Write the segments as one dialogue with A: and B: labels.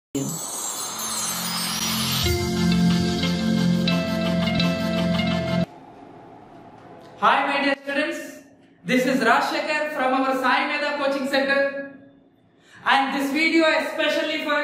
A: Hi, my dear students. This is Rajshekhar from our Sai Meda Coaching Center. And this video is especially for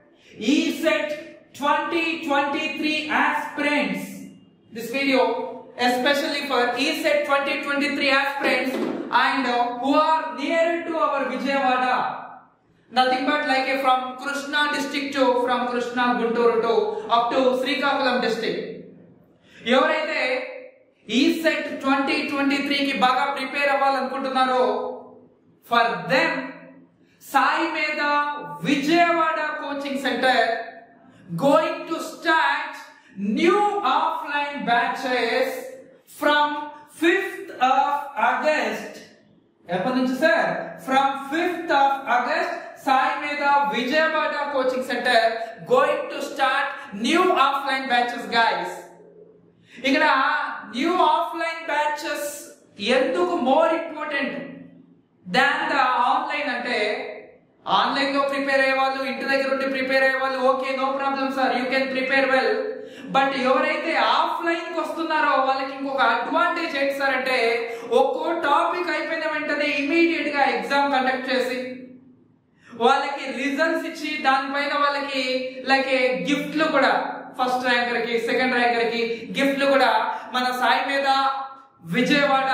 A: ESET 2023 aspirants. This video especially for ESET 2023 aspirants and uh, who are near to our Vijayawada. Nothing but like a from Krishna district to from Krishna Guntur to up to Srikakulam district. ఎవరైతే ఈ set twenty twenty త్రీకి బాగా prepare అవ్వాలనుకుంటున్నారో for them Sai Meda Vijayawada coaching centre going to start new offline batches from fifth of August ఎప్పటి నుంచి sir from fifth of August Sai Meda Vijayawada coaching centre going to start new offline batches guys ఇక్కడ new offline batches ఎందుకు more important than the online అంటే online లో prepare అయ్యే వాళ్ళు ఇంటి దగ్గర ఉండి ప్రిపేర్ అయ్యే వాళ్ళు okay no problem sir you can prepare well but ఎవరైతే ఆఫ్లైన్ కి వస్తున్నారో వాళ్ళకి ఇంకొక అడ్వాంటేజ్ ఏంటి సార్ అంటే ఒక్కో టాపిక్ అయిపోయిన వెంటనే ఇమీడియట్ గా ఎగ్జామ్ కండక్ట్ చేసి వాళ్ళకి రిజల్ట్స్ ఇచ్చి దానిపైన వాళ్ళకి లైక్ గిఫ్ట్లు కూడా ఫస్ట్ ర్యాంకర్ కి సెకండ్ ర్యాంకర్ కి గిఫ్ట్లు కూడా మన Sai Meda Vijayawada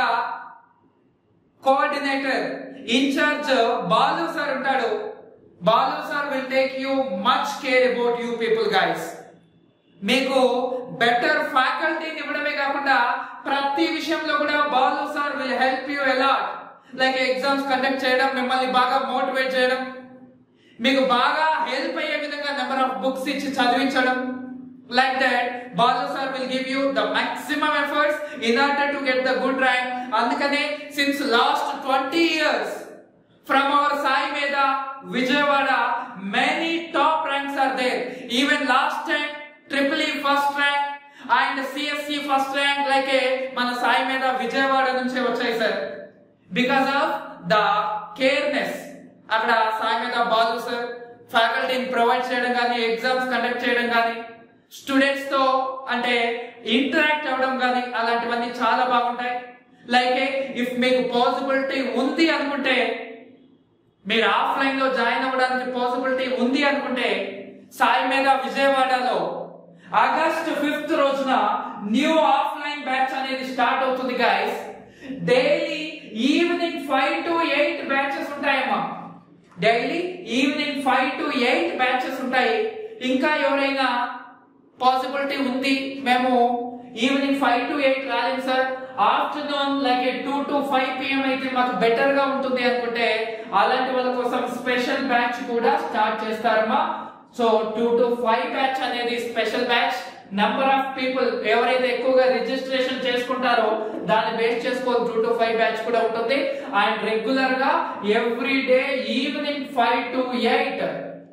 A: coordinator incharge Balu sir ఉంటాడు Balu sir will take you much care about you people guys మీకు బెటర్ ఫ్యాకల్టీని ఇవ్వడమే కాకుండా ప్రతి విషయంలో కూడా Balu sir will help you a lot like exams conduct చేయడం మిమ్మల్ని బాగా మోటివేట్ చేయడం మీకు బాగా హెల్ప్ అయ్యే విధంగా నెంబర్ ఆఫ్ బుక్స్ ఇచ్చి చదివించడం like that Balu sir will give you the maximum efforts in order to get the good rank అందుకనే since last twenty years from our Sai Meda Vijayawada many top ranks are there even last time triple E first rank and CSC first rank like మన సాయి మీద విజయవాడ నుంచే వచ్చాయి sir because of the careness అక్కడ Sai Meda Balu sir ఫ్యాకల్టీని provide చేయడం కానీ exams conduct చేయడం కానీ students తో అంటే ఇంటరాక్ట్ అవ్వడం కానీ అలాంటివన్నీ చాలా బాగుంటాయి లైక్ ఇఫ్ మీకు పాసిబిలిటీ ఉంది అనుకుంటే మీరు ఆఫ్లైన్ లో జాయిన్ అవ్వడానికి పాసిబిలిటీ ఉంది అనుకుంటే సాయి మీద విజయవాడలో ఆగస్ట్ ఫిఫ్త్ రోజున న్యూ ఆఫ్లైన్ బ్యాచ్ అనేది స్టార్ట్ అవుతుంది guys daily evening five to eight batches ఉంటాయమ్మా daily evening five to eight batches ఉంటాయి ఇంకా ఎవరైనా పాసిబిలిటీ ఉంది మేము ఈవినింగ్ ఫైవ్ టు ఎయిట్ రాలేము sir afternoon like two to five PM అయితే మాకు బెటర్ గా ఉంటుంది అనుకుంటే అలాంటి వాళ్ళ కోసం స్పెషల్ బ్యాచ్ కూడా స్టార్ట్ చేస్తారమ్మా so two to five batch అనేది special batch number of people ఎవరైతే ఎక్కువగా రిజిస్ట్రేషన్ చేసుకుంటారో దాన్ని బేస్ చేసుకొని టూ టు ఫైవ్ బ్యాచ్ కూడా ఉంటుంది అండ్ రెగ్యులర్ గా every day evening five to eight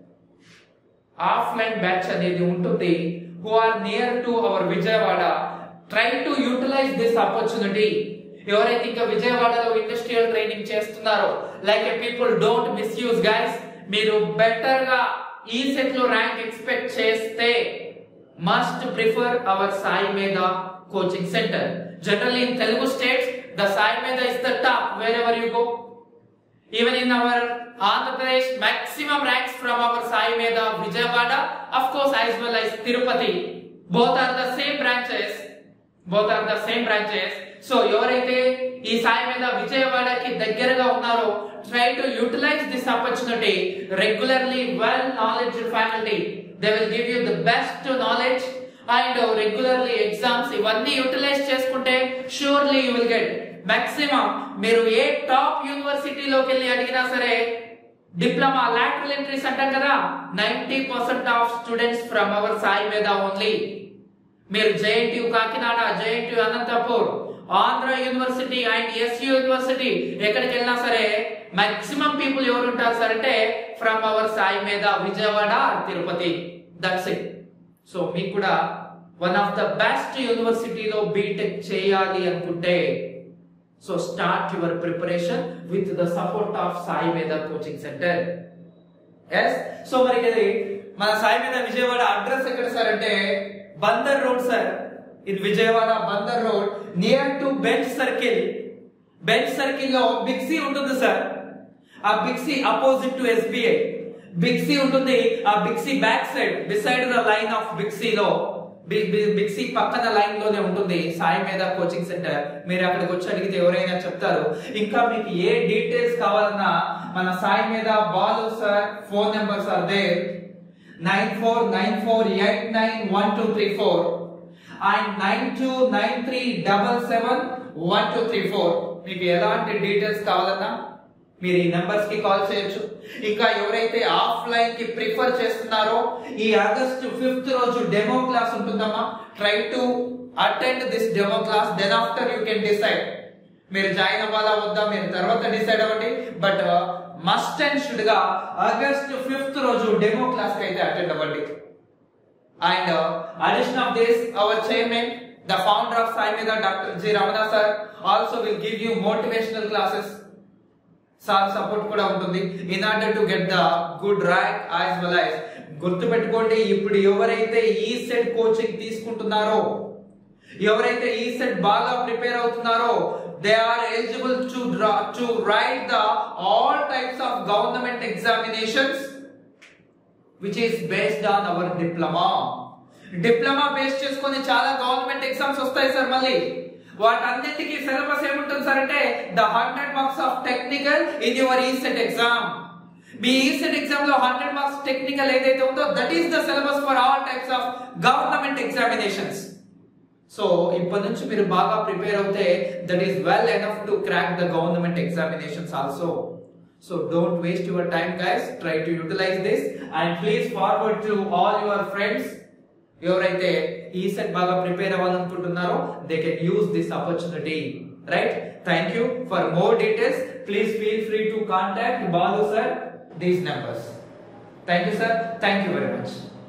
A: offline batch అనేది ఉంటుంది who are near to our Vijayawada try to utilize this opportunity ఎవరైతే ఇంకా విజయవాడలో ఇండస్ట్రియల్ ట్రైనింగ్ చేస్తున్నారో like a people don't misuse guys మీరు బెటర్ గా ఈ సెట్ లో ర్యాంక్ ఎక్స్పెక్ట్ చేస్తే must prefer our Sai Meda coaching centre generally in Telugu states the Sai Meda is the top wherever you go even in our Andhra Pradesh maximum ranks from our Sai Meda Vijayawada of course as well as Tirupati both are the same branches both are the same branches so ఎవరైతే ఈ సాయి మీద విజయవాడకి దగ్గరగా ఉన్నారో try to utilize this opportunity regularly well knowledge faculty they will give you the best knowledge and regularly exams ఇవన్నీ utilize చేసుకుంటే surely you will get maximum మీరు ఏ top యూనివర్సిటీలోకి వెళ్ళి అడిగినా సరే డిప్లొమా లాటరల్ ఎంట్రీస్ అంటాం కదా ninety percent of students from our Sai Meda only మీరు JNTU Kakinada JNTU Anantapur Andhra university and SU university ఎక్కడికి వెళ్ళినా సరే మాక్సిమం పీపుల్ ఎవరు ఉంటారు సార్ అంటే from our Sai Meda Vijayawada Tirupati that's it so మీకు కూడా వన్ ఆఫ్ ద బెస్ట్ యూనివర్సిటీలో బీటెక్ చేయాలి అనుకుంటే so start your preparation with the support of Sai Veda coaching centre yes so మరి ఇది మన సాయి మీద విజయవాడ అడ్రస్ ఎక్కడ సార్ అంటే బందర్ రోడ్ సార్ ఇది Vijayawada Bandar road near to Benz circle Benz circle లో బిగ్సీ ఉంటుంది సార్ ఆ Big C opposite to SBI Big C ఉంటుంది ఆ Big C back side beside the line of బిగ్సీలో బిగ్సీ పక్కన లైన్ లోనే ఉంటుంది సాయి మీద కోచింగ్ సెంటర్ మీరు అక్కడికి వచ్చి అడిగితే ఎవరైనా చెప్తారు ఇంకా మీకు ఏ డీటెయిల్స్ కావాలన్నా మన Sai Meda Balu sir phone number sir they nine four nine four eight nine one two three four and nine two nine three double seven one two three four మీకు ఎలాంటి డీటెయిల్స్ కావాలన్నా మీరు ఈ నెంబర్స్ కి కాల్ చేయొచ్చు ఇంకా ఎవరైతే ఆఫ్లైన్ కి ప్రిఫర్ చేస్తున్నారో ఈ ఆగస్ట్ ఫిఫ్త్ రోజు డెమో క్లాస్ ఉంటుందమ్మా try to attend this demo class then after you can decide మీరు జాయిన్ అవ్వాలా వద్దా మీరు తర్వాత డిసైడ్ అవ్వండి బట్ మస్ట్ అండ్ షుడ్ గా ఆగస్ట్ ఫిఫ్త్ రోజు డెమో క్లాస్ కి అయితే అటెండ్ అవ్వండి And uh, addition of this, our chairman, the founder of Sai Meda, Dr. J. Ramana sir, also will give you motivational classes. Sir support కూడా ఉంటుంది in order to get the good rank as well as గుర్తుపెట్టుకోండి ఇప్పుడు ఎవరైతే ఈ set coaching తీసుకుంటున్నారో ఎవరైతే ECET బాగా prepare అవుతున్నారో they are eligible to to write the all types of government examinations which is based on our diploma diploma base చేసుకొని చాలా గవర్నమెంట్ ఎగ్జామ్స్ వస్తాయి సార్ మళ్ళీ వాటన్నిటికీ సిలబస్ ఏముంటుంది సార్ అంటే the hundred marks of technical in your ECET exam మీ ECET exam లో hundred marks technical ఏదైతే ఉందో that is the syllabus for all types of government examinations so ఇప్పటి నుంచి మీరు బాగా ప్రిపేర్ అవుతే that is well enough to crack the government examinations also so don't waste your time guys try to utilize this and please forward to all your friends ఎవరైతే ECET బాగా prepare అవ్వాలనుకుంటున్నారో they can use this opportunity right thank you for more details please feel free to contact Balu sir these numbers thank you sir thank you very much